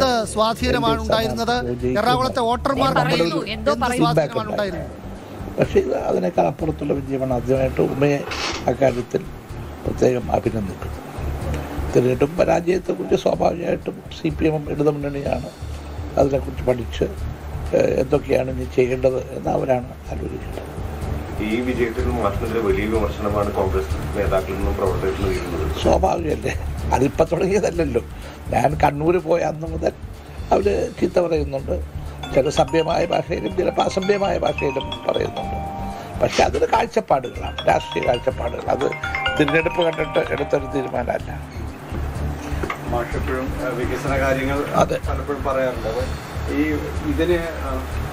എന്ത് സ്വാധീനമാണ് ഉണ്ടായിരുന്നത് എറണാകുളത്തെ വോട്ടർമാർക്കിടയിൽ പറയുന്നു, എന്തോ എന്ത് പറയുന്നു. സ്വാധീനമാണ് ഉണ്ടായിരുന്നത് പക്ഷേ ഇത് അതിനേക്കാൾ അപ്പുറത്തുള്ള വിജയമാണ് ആദ്യമായിട്ട് ഉമ്മയെ അക്കാര്യത്തിൽ പ്രത്യേകം അഭിനന്ദിക്കുന്നു തിരഞ്ഞെടുപ്പ് പരാജയത്തെക്കുറിച്ച് സ്വാഭാവികമായിട്ടും സി പി എമ്മും ഇടതുമുന്നണിയാണ് അതിനെക്കുറിച്ച് പഠിച്ച് ഏഹ്, എന്തൊക്കെയാണ് ഇനി ചെയ്യേണ്ടത് എന്ന് അവരാണ് ആലോചിക്കേണ്ടത് ഈ വിജയത്തിൽ മാഷിനെതിരെ വലിയ വിമർശനമാണ് കോൺഗ്രസ് നേതാക്കളിൽ നിന്നും പ്രവർത്തകരിൽ നിന്നും ഉയരുന്നത് സ്വാഭാവികമല്ലേ അതിപ്പോൾ തുടങ്ങിയതല്ലല്ലോ ഞാൻ കണ്ണൂർ പോയ അന്ന് മുതൽ അവർ ചീത്ത പറയുന്നുണ്ട് ചില സഭ്യമായ ഭാഷയിലും ചിലപ്പോൾ അസഭ്യമായ ഭാഷയിലും പറയുന്നുണ്ട് പക്ഷെ അതൊരു കാഴ്ചപ്പാടുകളാണ് രാഷ്ട്രീയ കാഴ്ചപ്പാടുകൾ അത് തിരഞ്ഞെടുപ്പ് കണ്ടിട്ട് എടുത്തൊരു തീരുമാനമല്ല മാഷ് എപ്പോഴും ആ, വികസന കാര്യങ്ങൾ അതെ. പലപ്പോഴും പറയാറുണ്ട് അപ്പൊ ഈ ഇതിന് ആ,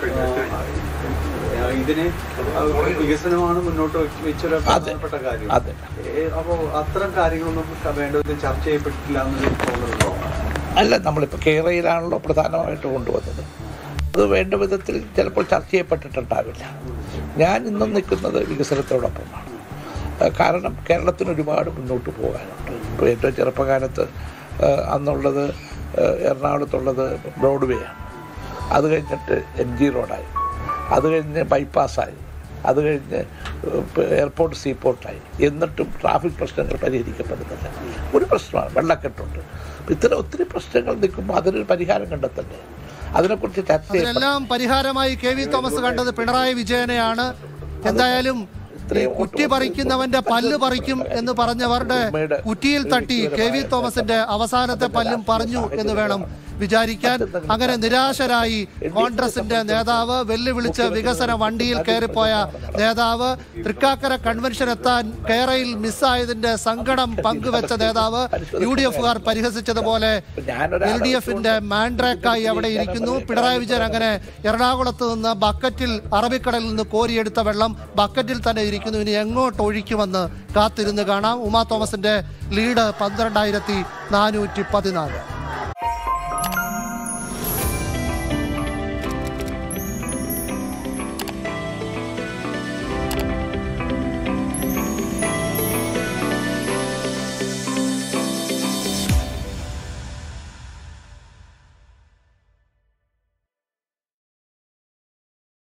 ആ, ഇതിന് ആ, വികസനമാണ് മുന്നോട്ട് വെച്ച് വെച്ചൊരു പ്രധാനപ്പെട്ട കാര്യം അതെ. ഏ, അപ്പോ അത്തരം കാര്യങ്ങളൊന്നും വേണ്ട വിധത്തിൽ ചർച്ച ചെയ്യപ്പെട്ടിട്ടില്ല എന്ന് തോന്നുന്നുണ്ടോ അല്ല നമ്മളിപ്പോൾ കേരളയിലാണല്ലോ പ്രധാനമായിട്ട് കൊണ്ടുവന്നത് അത് വേണ്ട വിധത്തിൽ ചിലപ്പോൾ ചർച്ച ചെയ്യപ്പെട്ടിട്ടുണ്ടാവില്ല ഞാൻ ഇന്നും നിൽക്കുന്നത് വികസനത്തോടൊപ്പമാണ് ഏഹ് കാരണം കേരളത്തിന് ഒരുപാട് മുന്നോട്ട് പോകാനുണ്ട് ഇപ്പോൾ ഏറ്റവും ചെറുപ്പകാലത്ത് ഏഹ് അന്നുള്ളത് ഏഹ് എറണാകുളത്തുള്ളത് ബ്രോഡ്വേ ആണ് അത് കഴിഞ്ഞിട്ട് എം ജി റോഡായി അത് കഴിഞ്ഞ് ബൈപ്പാസ്സായി അത് കഴിഞ്ഞ് ഏഹ് എയർപോർട്ട് സീപോർട്ടായി എന്നിട്ടും ട്രാഫിക് പ്രശ്നങ്ങൾ പരിഹരിക്കപ്പെടുന്നില്ല ഒരു പ്രശ്നമാണ് വെള്ളക്കെട്ടുണ്ട് ഇത്തരം ഒത്തിരി പ്രശ്നങ്ങൾ നിൽക്കുമ്പോൾ അതിനൊരു പരിഹാരം കണ്ടെത്തണ്ടേ അതിനെക്കുറിച്ച് ചർച്ച ചെയ്യപ്പെടണം. അതിനെല്ലാം പരിഹാരമായി കെ വി തോമസ് കണ്ടത് പിണറായി വിജയനെയാണ് എന്തായാലും ഈ കുറ്റി പറിക്കുന്നവന്റെ പല്ല് പറിക്കും എന്ന് പറഞ്ഞവരുടെ കുറ്റിയിൽ തട്ടി കെ വി തോമസിന്റെ അവസാനത്തെ പല്ലും പറഞ്ഞു എന്ന് വേണം വിചാരിക്കാൻ അങ്ങനെ നിരാശരായി കോൺഗ്രസിന്റെ നേതാവ് വെല്ലുവിളിച്ച് വികസന വണ്ടിയിൽ കയറിപ്പോയ നേതാവ് തൃക്കാക്കര കൺവെൻഷൻ എത്താൻ കേരയിൽ മിസ്സായതിന്റെ സങ്കടം പങ്കുവെച്ച നേതാവ് യു ഡി എഫുകാർ പരിഹസിച്ചതുപോലെ എൽ ഡി എഫിന്റെ മാൻഡ്രാക്കായി അവിടെ ഇരിക്കുന്നു പിണറായി വിജയൻ അങ്ങനെ എറണാകുളത്ത് നിന്ന് ബക്കറ്റിൽ അറബിക്കടലിൽ നിന്ന് കോരിയെടുത്ത വെള്ളം ബക്കറ്റിൽ തന്നെ ഇരിക്കുന്നു ഇനി എങ്ങോട്ട് ഒഴിക്കുമെന്ന് കാത്തിരുന്ന് കാണാം ഉമാ തോമസിന്റെ ലീഡ് പന്ത്രണ്ടായിരത്തി നാനൂറ്റി പതിനാല്